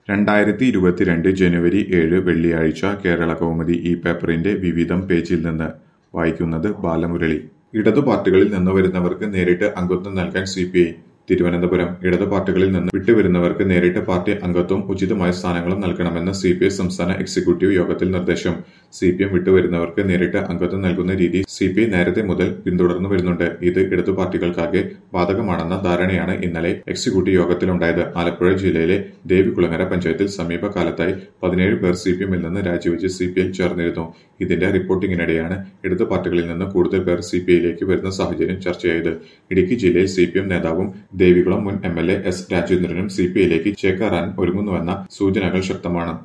രണ്ടായിരത്തി ഇരുപത്തിരണ്ട് ജനുവരി ഏഴ് വെള്ളിയാഴ്ച കേരളകൗമുദി ഈ പേപ്പറിന്റെ വിവിധം പേജിൽ നിന്ന് വായിക്കുന്നത് ബാലമുരളി ഇടതു പാർട്ടികളിൽ നിന്ന് വരുന്നവർക്ക് നേരിട്ട് അംഗത്വം നൽകാൻ സിപിഐ തിരുവനന്തപുരം ഇടതു പാർട്ടികളിൽ നിന്ന് വിട്ടുവരുന്നവർക്ക് നേരിട്ട് പാർട്ടി അംഗത്വം ഉചിതമായ സ്ഥാനങ്ങളും നൽകണമെന്ന് സിപിഐ സംസ്ഥാന എക്സിക്യൂട്ടീവ് യോഗത്തിൽ നിർദ്ദേശം സിപിഎം വിട്ടുവരുന്നവർക്ക് നേരിട്ട് അംഗത്വം നൽകുന്ന രീതി സിപിഐ നേരത്തെ മുതൽ പിന്തുടർന്നു വരുന്നുണ്ട് ഇത് ഇടതു പാർട്ടികൾക്കാകെ ബാധകമാണെന്ന ധാരണയാണ് ഇന്നലെ എക്സിക്യൂട്ടീവ് യോഗത്തിലുണ്ടായത് ആലപ്പുഴ ജില്ലയിലെ ദേവികുളങ്ങര പഞ്ചായത്തിൽ സമീപകാലത്തായി പതിനേഴ് പേർ സിപിഎമ്മിൽ നിന്ന് രാജിവെച്ച് സിപിഐയിൽ ചേർന്നിരുന്നു ഇതിന്റെ റിപ്പോർട്ടിംഗിനിടെയാണ് ഇടതു പാർട്ടികളിൽ നിന്ന് കൂടുതൽ പേർ സിപിഐയിലേക്ക് വരുന്ന സാഹചര്യം ചർച്ചയായത് ഇടുക്കി ജില്ലയിൽ സിപിഎം നേതാവും ദേവികുളം മുൻ എം എൽ എ എസ് രാജേന്ദ്രനും സിപിഐയിലേക്ക് ചേക്കേറാൻ ഒരുങ്ങുന്നുവെന്ന സൂചനകൾ ശക്തമാണ്